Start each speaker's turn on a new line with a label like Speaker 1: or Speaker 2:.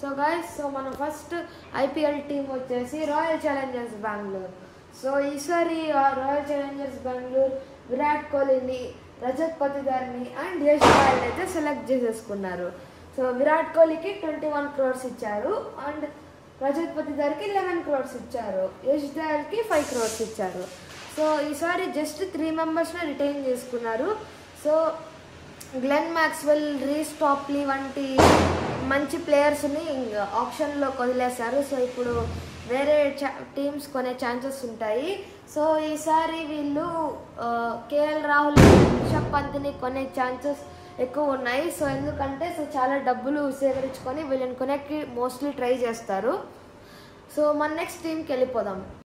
Speaker 1: so guys so మన first IPL team వచ్చేసి Royal Challengers Bengaluru so ఈసారి ఆ రాయల్ ఛాలెంజర్స్ బెంగళూరు విరాట్ కోహ్లీని రజత్ పతిదార్ని అండ్ యశ్ దయాల్ అయితే సెలెక్ట్ చేసేసుకున్నారు సో విరాట్ కోహ్లీకి ట్వంటీ వన్ క్రోర్స్ ఇచ్చారు అండ్ రజత్ పతిదార్కి లెవెన్ క్రోర్స్ ఇచ్చారు యశ్ దయాల్కి ఫైవ్ క్రోర్స్ ఇచ్చారు సో ఈసారి జస్ట్ త్రీ మెంబర్స్ని రిటైన్ చేసుకున్నారు so Glenn Maxwell Reece Topley వంటి మంచి ప్లేయర్స్ని ఆప్షన్లో వదిలేశారు సో ఇప్పుడు వేరే టీమ్స్ కొనే ఛాన్సెస్ ఉంటాయి సో ఈసారి వీళ్ళు కేఎల్ రాహుల్ రిషబ్ పంత్ని కొనే ఛాన్సెస్ ఎక్కువ ఉన్నాయి సో ఎందుకంటే సో చాలా డబ్బులు సేకరించుకొని వీళ్ళని కొనేకి మోస్ట్లీ ట్రై చేస్తారు సో మన నెక్స్ట్ టీంకి వెళ్ళిపోదాం